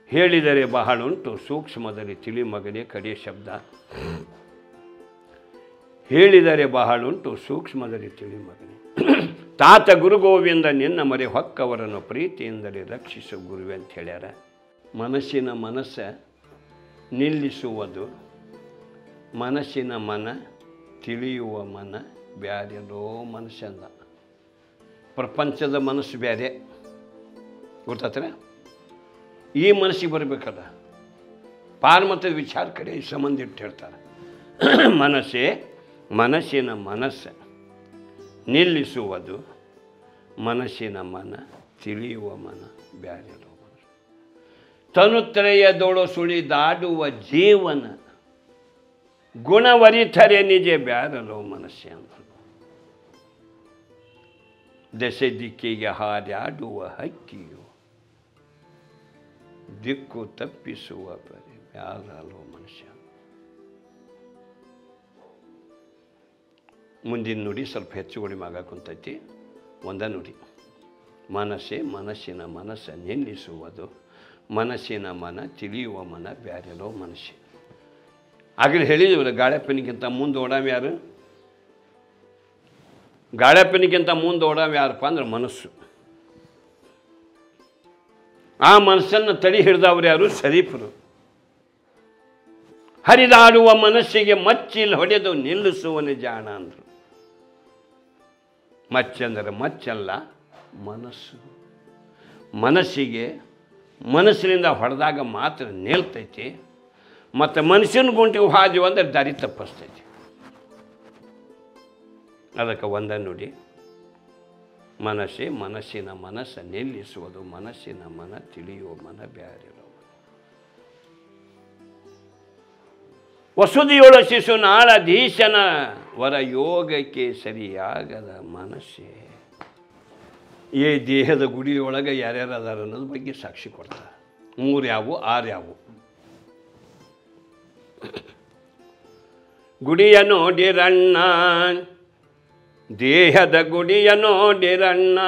ಹೇಳಿದರೆ ಬಹಳುಂಟು ಸೂಕ್ಷ್ಮದಲ್ಲಿ ತಿಳಿ ಮಗನೇ ಕಡೆ ಶಬ್ದ ಹೇಳಿದರೆ ಬಹಳುಂಟು ಸೂಕ್ಷ್ಮದಲ್ಲಿ ತಿಳಿ ಮಗನೇ ತಾತ ಗುರುಗೋವಿಂದ ನಿನ್ನ ಮರೆ ಹೊಕ್ಕವರನ್ನು ಪ್ರೀತಿಯಿಂದಲೇ ರಕ್ಷಿಸು ಗುರುವೆ ಅಂತ ಹೇಳ್ಯಾರ ಮನಸ್ಸಿನ ಮನಸ್ಸ ನಿಲ್ಲಿಸುವುದು ಮನಸ್ಸಿನ ಮನ ತಿಳಿಯುವ ಮನ ಬ್ಯಾರೆದೋ ಮನಸ್ಸಂದ ಪ್ರಪಂಚದ ಮನಸ್ಸು ಬೇರೆ ಗೊತ್ತಾತ್ರ ಈ ಮನಸ್ಸಿಗೆ ಬರಬೇಕಲ್ಲ ಪಾರ್ಮತದ ವಿಚಾರ ಕಡೆ ಈ ಸಂಬಂಧ ಇಟ್ಟು ಹೇಳ್ತಾರೆ ಮನಸ್ಸೇ ಮನಸ್ಸಿನ ಮನಸ್ಸು ನಿಲ್ಲಿಸುವುದು ಮನಸ್ಸಿನ ಮನ ತಿಳಿಯುವ ಮನ ಬ್ಯಾರೆದೋ ಮನಸ್ಸು ತನುತ್ರಯದೊಳು ಸುಳಿದಾಡುವ ಜೀವನ ಗುಣವರಿತರೆ ನಿಜ ಬ್ಯಾರಲೋ ಮನಸ್ಸೆ ಅಂತ ದಶೆ ದಿಕ್ಕಿಗೆ ಹಾರಾಡುವ ಹಕ್ಕಿಯು ದಿಕ್ಕು ತಪ್ಪಿಸುವ ಪರಿ ಬ್ಯಾರಲೋ ಮನುಷ್ಯ ಮುಂದಿನ ನುಡಿ ಸ್ವಲ್ಪ ಹೆಚ್ಚು ಕಡಿಮೆ ಆಗಾಕುಂತೈತಿ ಒಂದ ನುಡಿ ಮನಸ್ಸೇ ಮನಸ್ಸಿನ ಮನಸ್ಸು ನಿಲ್ಲಿಸುವುದು ಮನಸ್ಸಿನ ಮನ ತಿಳಿಯುವ ಮನ ಬ್ಯಾರೆಲೋ ಮನಸ್ಸೆ ಆಗಲೇ ಹೇಳಿದವಲ್ಲ ಗಾಳೆಪ್ಪನಿಗಿಂತ ಮುಂದೆ ಓಡಾವ ಯಾರು ಗಾಳೆಪ್ಪನಿಗಿಂತ ಮುಂದೆ ಓಡಾವ ಯಾರಪ್ಪ ಅಂದ್ರೆ ಮನಸ್ಸು ಆ ಮನಸ್ಸನ್ನು ತಡಿ ಹಿಡಿದವ್ರು ಯಾರು ಶರೀಫರು ಹರಿದಾಡುವ ಮನಸ್ಸಿಗೆ ಮಚ್ಚಿಲ್ ಹೊಡೆದು ನಿಲ್ಲಿಸುವನೆ ಜಾಣ ಅಂದರು ಮಚ್ಚಂದರೆ ಮಚ್ಚಲ್ಲ ಮನಸ್ಸು ಮನಸ್ಸಿಗೆ ಮನಸ್ಸಿನಿಂದ ಹೊಡೆದಾಗ ಮಾತ್ರ ನಿಲ್ತೈತಿ ಮತ್ತು ಮನುಷ್ಯನ ಗುಂಟಿಗೆ ಹಾದಿವು ಅಂದ್ರೆ ದಾರಿ ತಪ್ಪಿಸ್ತೈತಿ ಅದಕ್ಕೆ ಒಂದ ನುಡಿ ಮನಸ್ಸೇ ಮನಸ್ಸಿನ ಮನಸ್ಸು ನಿಲ್ಲಿಸುವುದು ಮನಸ್ಸಿನ ಮನ ತಿಳಿಯುವ ಮನ ಬ್ಯಾರಿರೋ ವಸುದಿಯೊಳ ಶಿಶುನಾಳ ಧೀಶನ ವರ ಯೋಗಕ್ಕೆ ಸರಿಯಾಗದ ಮನಸ್ಸೇ ಈ ದೇಹದ ಗುಡಿಯೊಳಗೆ ಯಾರ್ಯಾರು ಅದಾರ ಅನ್ನೋದ್ರ ಬಗ್ಗೆ ಸಾಕ್ಷಿ ಕೊಡ್ತಾರೆ ಮೂರು ಯಾವು ಆರು ಯಾವು ಗುಡಿಯ ನೋಡಿರಣ್ಣ ದೇಹದ ಗುಡಿಯ ನೋಡಿರಣ್ಣ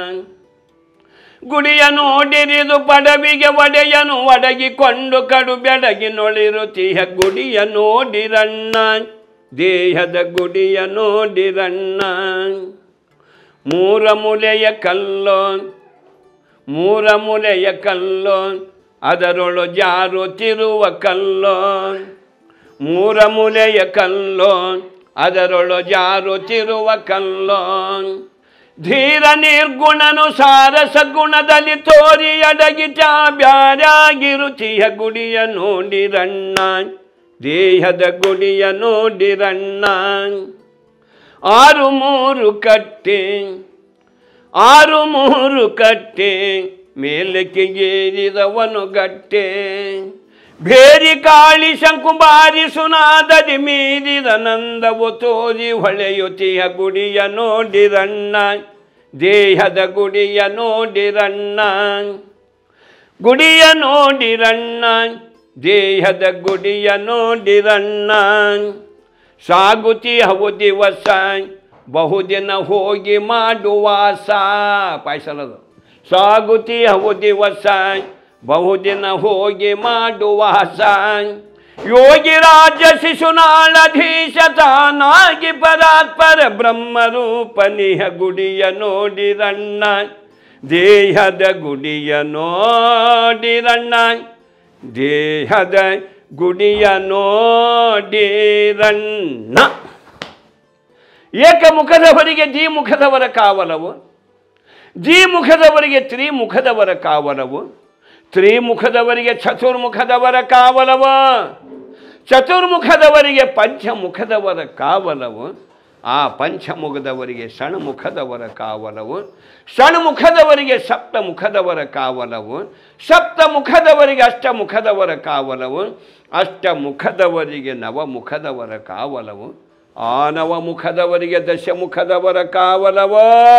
ಗುಡಿಯ ನೋಡಿರಿದು ಪಡವಿಗೆ ಒಡೆಯನು ಒಡಗಿಕೊಂಡು ಕಡು ಬೆಡಗಿ ನೊಳಿರುತ್ತೀಯ ಗುಡಿಯ ನೋಡಿರಣ್ಣ ದೇಹದ ಗುಡಿಯ ನೋಡಿರಣ್ಣ ಮೂರ ಮುಲೆಯ ಕಲ್ಲೋ ಮೂರ ಮುಲೆಯ ಕಲ್ಲೋ ಅದರೊಳು ಜಾರುತ್ತಿರುವ ಕಲ್ಲೋ ಮೂರ ಮುಲೆಯ ಕಲ್ಲೋ ಅದರೊಳು ಜಾರುತ್ತಿರುವ ಕಲ್ಲೋ ಧೀರ ನಿರ್ಗುಣನು ಸಾರಸ ಗುಣದಲ್ಲಿ ತೋರಿ ಅಡಗಿತ ಬ್ಯಾರಾಗಿರುತಿಯ ಗುಡಿಯ ನೋಡಿರಣ್ಣ ದೇಹದ ಗುಡಿಯ ನೋಡಿರಣ್ಣ ಆರು ಮೂರು ಕಟ್ಟೆ ಆರು ಮೂರು ಕಟ್ಟೆ ಮೇಲಕ್ಕೆ ಏರಿದವನು ಗಟ್ಟೆ ಬೇರಿ ಕಾಳಿ ಶಂಕು ಬಾರಿಸುನಾದದಿ ಮೀರಿದ ನಂದವು ತೋರಿ ಹೊಳೆಯುತಿಯ ಗುಡಿಯ ನೋಡಿರಣ್ಣ ದೇಹದ ಗುಡಿಯ ನೋಡಿರಣ್ಣ ಗುಡಿಯ ನೋಡಿರಣ್ಣ ದೇಹದ ಗುಡಿಯ ನೋಡಿರಣ್ಣ ಸಾಗುತಿ ಹವು ದಿವಸ ಬಹುದಿನ ಹೋಗಿ ಮಾಡುವಾಸ ಪಾಯ್ಸಲದು ಸಾಗುತಿ ಹವು ದಿವಸ ಬಹುದಿನ ಹೋಗಿ ಮಾಡುವಾಸ ಯೋಗಿ ರಾಜ ಶಿಶುನಾಳಧೀಶ ತಾನಾಗಿ ಪರಾತ್ಪರ ಬ್ರಹ್ಮರೂಪನಿಹ ಗುಡಿಯ ನೋಡಿರಣ್ಣ ದೇಹದ ಗುಡಿಯ ನೋಡಿರಣ್ಣ ದೇಹದ ಗುಡಿಯ ನೋಡಿರಣ್ಣ ಏಕಮುಖದವರಿಗೆ ದ್ವಿಮುಖದವರ ಕಾವಲವು ದ್ವಿಮುಖದವರಿಗೆ ತ್ರಿಮುಖದವರ ಕಾವಲವು ತ್ರಿಮುಖದವರಿಗೆ ಚತುರ್ಮುಖದವರ ಕಾವಲವ ಚತುರ್ಮುಖದವರಿಗೆ ಪಂಚಮುಖದವರ ಕಾವಲವು ಆ ಪಂಚಮುಖದವರಿಗೆ ಷಣ್ಮುಖದವರ ಕಾವಲವು ಷಣ್ಮುಖದವರಿಗೆ ಸಪ್ತಮುಖದವರ ಕಾವಲವು ಸಪ್ತಮುಖದವರಿಗೆ ಅಷ್ಟಮುಖದವರ ಕಾವಲವು ಅಷ್ಟಮುಖದವರಿಗೆ ನವಮುಖದವರ ಕಾವಲವು ಆ ನವಮುಖದವರಿಗೆ ದಶಮುಖದವರ ಕಾವಲವ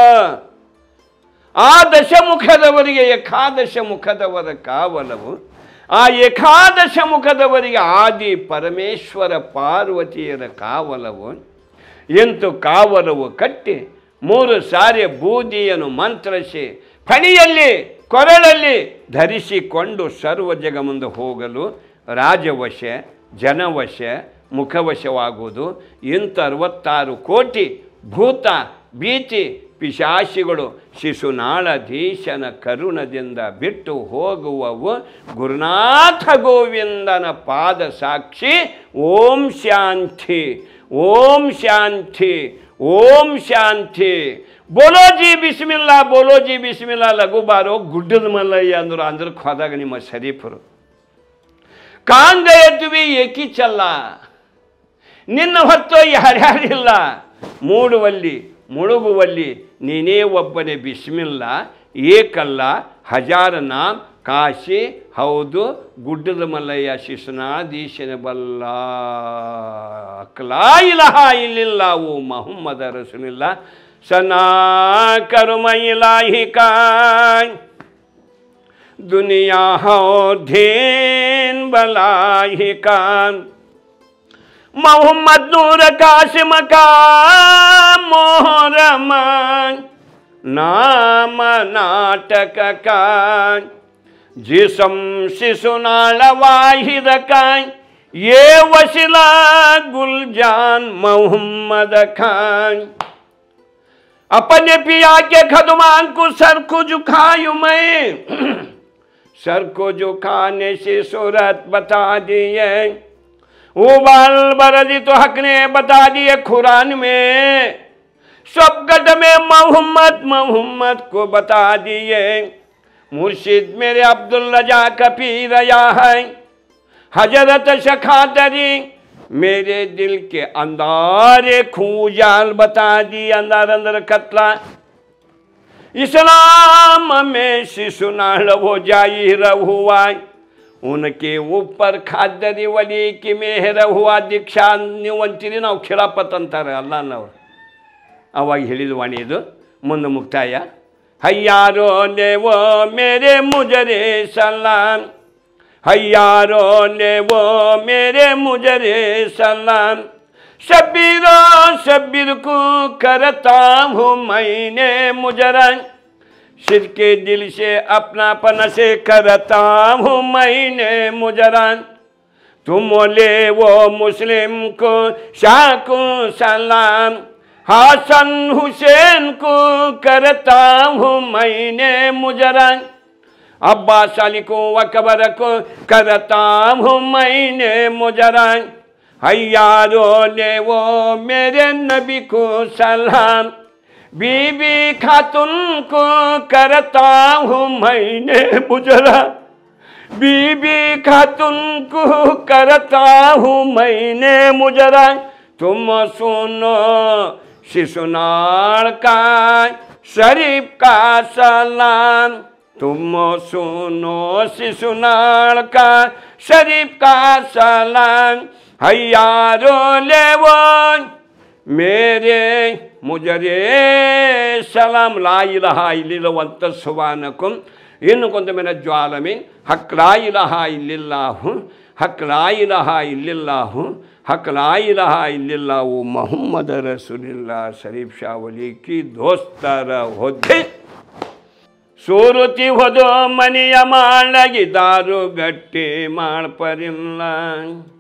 ಆ ದಶಮುಖದವರಿಗೆ ಏಕಾದಶ ಮುಖದವರ ಕಾವಲವು ಆ ಏಕಾದಶ ಮುಖದವರಿಗೆ ಆದಿ ಪರಮೇಶ್ವರ ಪಾರ್ವತಿಯರ ಕಾವಲವು ಎಂತು ಕಾವಲವು ಕಟ್ಟಿ ಮೂರು ಸಾರಿ ಬೂದಿಯನ್ನು ಮಂತ್ರಸಿ ಫಣಿಯಲ್ಲಿ ಕೊರಳಲ್ಲಿ ಧರಿಸಿಕೊಂಡು ಸರ್ವ ಜಗ ಮುಂದೆ ಹೋಗಲು ರಾಜವಶ ಜನವಶ ಮುಖವಶವಾಗುವುದು ಇಂಥ ಅರವತ್ತಾರು ಕೋಟಿ ಭೂತ ಭೀತಿ ಪಿಶಾಚಿಗಳು ಶಿಶುನಾಳಧೀಶನ ಕರುಣದಿಂದ ಬಿಟ್ಟು ಹೋಗುವವು ಗುರುನಾಥ ಗೋವಿಂದನ ಪಾದ ಸಾಕ್ಷಿ ಓಂ ಶಾಂತಿ ಓಂ ಶಾಂತಿ ಓಂ ಶಾಂತಿ ಬೋಲೋಜಿ ಬಿಸ್ಮಿಲ್ಲಾ ಬೋಲೋಜಿ ಬಿಸ್ಮಿಲ್ಲಾ ಲಘು ಬಾರೋ ಗುಡ್ಡದ ಮಲ್ಲಯ್ಯ ಅಂದ್ರು ಅಂದ್ರಕ್ಕೆ ಹೋದಾಗ ನಿಮ್ಮ ಶರೀಫರು ಕಾಂಗ ಎದ್ವಿ ಏಕಿಚಲ್ಲ ನಿನ್ನ ಹೊತ್ತು ಯಾರ್ಯಾರಿಲ್ಲ ಮೂಡುವಲ್ಲಿ ಮುಳುಗುವಲ್ಲಿ ನೀನೇ ಒಬ್ಬನೇ ಬಿಸ್ಮಿಲ್ಲ ಏಕಲ್ಲ ಹಜಾರ ನಾಮ್ ಕಾಶಿ ಹೌದು ಗುಡ್ಡದ ಮಲ್ಲಯ್ಯ ಶಿಶುನಾದೀಶನ ಬಲ್ಲ ಅಕ್ಲಾ ಇಲಹ ಇಲ್ಲಿಲ್ಲ ಓ ಮೊಹಮ್ಮದ ರಸುಲಿಲ್ಲ ಸನಾ ಕರುಮ ಇಲಾಹಿ ಕಾಯ್ दुनिया हो धीन बलाही कान मोहम्मद नूर कासिम का मोहरम नाम नाटक का जिसम शिशुनाल वाहिद का ये वसिला गुलजान मोहम्मद खान अपने पिया के खदमान को सर को झुकायू मैं सर को झुकाने से सूरत बता दिए उबाल बरदी तो हक ने बता दिए कुरान में सब गद में मोहम्मद मोहम्मद को बता दिए मुर्शिद मेरे अब्दुल रजा का पीर या है हजरत शखातरी मेरे दिल के अंदारे खूजाल बता दी अंदर अंदर कतला इस्लाम में शिशुनाल वो जाहिर हुआ उनके ऊपर खादरी वली की मेहर हुआ ದೀಕ್ಷಾ ನೀವು ಅಂತೀರಿ ನಾವು ಖಿಲಾಪತ್ ಅಂತಾರೆ ಅಲ್ಲನವ್ರು ಅವಾಗ ಹೇಳಿದ ವಾಣಿ ಇದು ಮುಂದೆ ಮುಕ್ತಾಯ ಹಯ್ಯಾರೋ ಲೇವೋ ಮೇರೆ ಮುಜರೆ ಸಲಾಂ हयारो ने वो मेरे मुजरे सलाम शब्बीरो शब्बीर को करता हूँ मैंने मुजरन सिर के दिल से अपनापन से करता हूँ मैंने मुजरन तुम ले वो मुस्लिम को शाह को सलाम हासन हुसैन को करता हूँ मैंने मुजरन अब्बास अली को अकबर को करता हूँ मैंने मुजरान हयारो ने वो मेरे नबी को सलाम बीबी खातुन को करता हूँ मैंने मुजरा बीबी खातुन को करता हूँ मैंने मुजरा तुम सुनो शिशुनार का शरीफ का सलाम तुम सुनो शिशुनाल का शरीफ का सलाम हयारो ले वो मेरे मुजरे सलाम ला इलाहा इल्लल्लाह सुबानकुम ಇನ್ನು ಕೊಂತ ಮೇಲೆ ಜ್ವಾಲಮೀನ್ ಹಕ್ ಲಾ ಇಲಹ ಇಲ್ಲಿಲ್ಲಾಹು ಹಕ್ ಲಾ ಇಲಹ ಇಲ್ಲಿಲ್ಲಾಹು ಹಕ್ ಲಾ ಇಲಹ ಇಲ್ಲಿಲ್ಲಾಹು ಮೊಹಮ್ಮದ ರಸೂಲಿಲ್ಲ ಶರೀಫ್ ಶಾ ವಲಿ ಕಿ ದೋಸ್ತರ ಹೊದ್ದೆ ಸೂರುತಿ ಹೊದು ಮನೆಯ ಮಾಡಗಿದಾರು ಗಟ್ಟಿ ಮಾಡ್ಪರಿಲ್ಲ